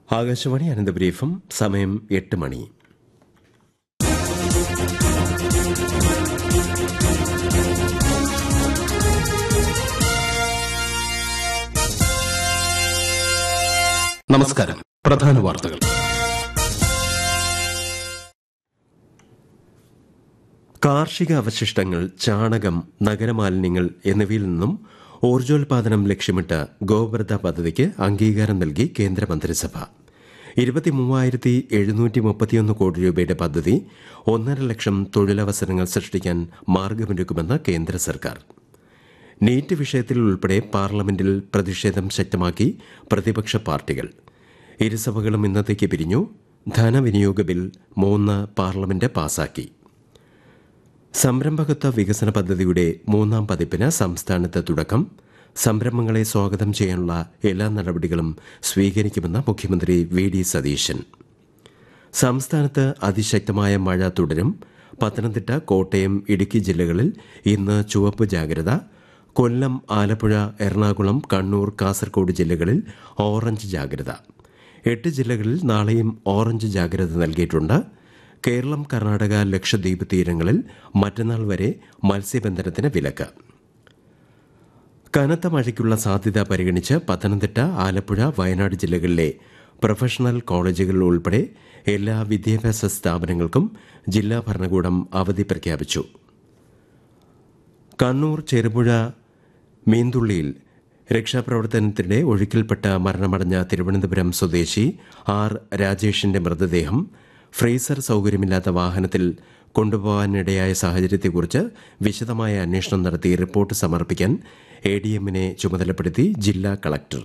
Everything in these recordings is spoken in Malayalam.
ആകാശവാണി അനന്തപുരീഫം സമയം എട്ട് മണി നമസ്കാരം പ്രധാന വാർത്തകൾ കാർഷിക അവശിഷ്ടങ്ങൾ ചാണകം നഗരമാലിന്യങ്ങൾ എന്നിവയിൽ നിന്നും ഊർജോൽപാദനം ലക്ഷ്യമിട്ട് ഗോവർദ്ധ പദ്ധതിക്ക് അംഗീകാരം നൽകി കേന്ദ്രമന്ത്രിസഭ ഇരുപത്തിമൂവായിരത്തി എഴുന്നൂറ്റി മുപ്പത്തിയൊന്ന് കോടി രൂപയുടെ പദ്ധതി ഒന്നര ലക്ഷം തൊഴിലവസരങ്ങൾ സൃഷ്ടിക്കാൻ മാർഗമൊരുക്കുമെന്ന് കേന്ദ്ര സർക്കാർ നീറ്റ് വിഷയത്തിൽ ഉൾപ്പെടെ പാർലമെന്റിൽ പ്രതിഷേധം ശക്തമാക്കി പ്രതിപക്ഷ പാർട്ടികൾ ഇരുസഭകളും ഇന്നത്തേക്ക് പിരിഞ്ഞു ധനവിനിയോഗ ബിൽ മൂന്ന് പാർലമെന്റ് പാസാക്കി സംരംഭകത്വ വികസന പദ്ധതിയുടെ മൂന്നാം പതിപ്പിന് സംസ്ഥാനത്ത് തുടക്കം സംരംഭങ്ങളെ സ്വാഗതം ചെയ്യാനുള്ള എല്ലാ നടപടികളും സ്വീകരിക്കുമെന്ന് മുഖ്യമന്ത്രി വി ഡി സതീശൻ സംസ്ഥാനത്ത് അതിശക്തമായ മഴ തുടരും പത്തനംതിട്ട കോട്ടയം ഇടുക്കി ജില്ലകളിൽ ഇന്ന് ചുവപ്പ് ജാഗ്രത കൊല്ലം ആലപ്പുഴ എറണാകുളം കണ്ണൂർ കാസർഗോഡ് ജില്ലകളിൽ ഓറഞ്ച് ജാഗ്രത എട്ട് ജില്ലകളിൽ നാളെയും ഓറഞ്ച് ജാഗ്രത നൽകിയിട്ടുണ്ട് കേരളം കർണാടക ലക്ഷദ്വീപ് തീരങ്ങളിൽ മറ്റന്നാൾ വരെ മത്സ്യബന്ധനത്തിന് വിലക്ക് കനത്ത മഴയ്ക്കുള്ള സാധ്യത പരിഗണിച്ച് പത്തനംതിട്ട ആലപ്പുഴ വയനാട് ജില്ലകളിലെ പ്രൊഫഷണൽ കോളേജുകൾ ഉൾപ്പെടെ എല്ലാ വിദ്യാഭ്യാസ സ്ഥാപനങ്ങൾക്കും ജില്ലാ ഭരണകൂടം അവധി പ്രഖ്യാപിച്ചു കണ്ണൂർ ചെറുപുഴ മീന്തുള്ളിയിൽ രക്ഷാപ്രവർത്തനത്തിനിടെ ഒഴുക്കിൽപ്പെട്ട മരണമടഞ്ഞ തിരുവനന്തപുരം സ്വദേശി ആർ രാജേഷിന്റെ മൃതദേഹം ഫ്രീസർ സൌകര്യമില്ലാത്ത വാഹനത്തിൽ കൊണ്ടുപോകാനിടയായ സാഹചര്യത്തെക്കുറിച്ച് വിശദമായ അന്വേഷണം നടത്തി റിപ്പോർട്ട് സമർപ്പിക്കാൻ എ ഡി എമ്മിനെ ചുമതലപ്പെടുത്തി ജില്ലാ കളക്ടർ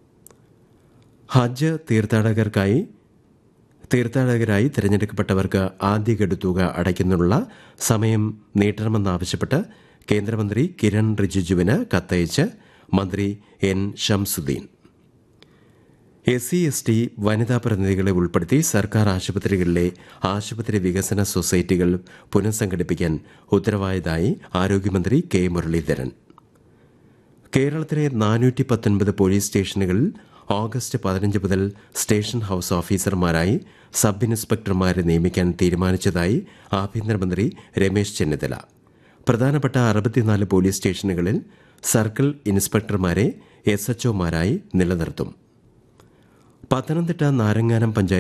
ഹജ്ജ് തീർത്ഥാടകർക്കായി തീർത്ഥാടകരായി തിരഞ്ഞെടുക്കപ്പെട്ടവർക്ക് ആദ്യഗഡു തുക അടയ്ക്കുന്നതിനുള്ള സമയം നീട്ടണമെന്നാവശ്യപ്പെട്ട് കേന്ദ്രമന്ത്രി കിരൺ റിജിജുവിന് കത്തയച്ച് മന്ത്രി N Shamsuddin S C S T വനിതാ പ്രതിനിധികളെ ഉൾപ്പെടുത്തി സർക്കാർ ആശുപത്രികളിലെ ആശുപത്രി വികസന സൊസൈറ്റികൾ പുനഃസംഘടിപ്പിക്കാൻ ഉത്തരവായതായി ആരോഗ്യമന്ത്രി കെ മുരളീധരൻ കേരളത്തിലെ നാനൂറ്റി പത്തൊൻപത് പോലീസ് സ്റ്റേഷനുകളിൽ ഓഗസ്റ്റ് പതിനഞ്ച് മുതൽ സ്റ്റേഷൻ ഹൌസ് ഓഫീസർമാരായി സബ് ഇൻസ്പെക്ടർമാരെ നിയമിക്കാൻ തീരുമാനിച്ചതായി ആഭ്യന്തരമന്ത്രി രമേശ് ചെന്നിത്തല പ്രധാനപ്പെട്ട അറുപത്തിനാല് പോലീസ് സ്റ്റേഷനുകളിൽ സർക്കിൾ ഇൻസ്പെക്ടർമാരെ എസ് എച്ച്ഒമാരായി നിലനിർത്തും പത്തനംതിട്ട നാരങ്ങാനം പഞ്ചായത്ത്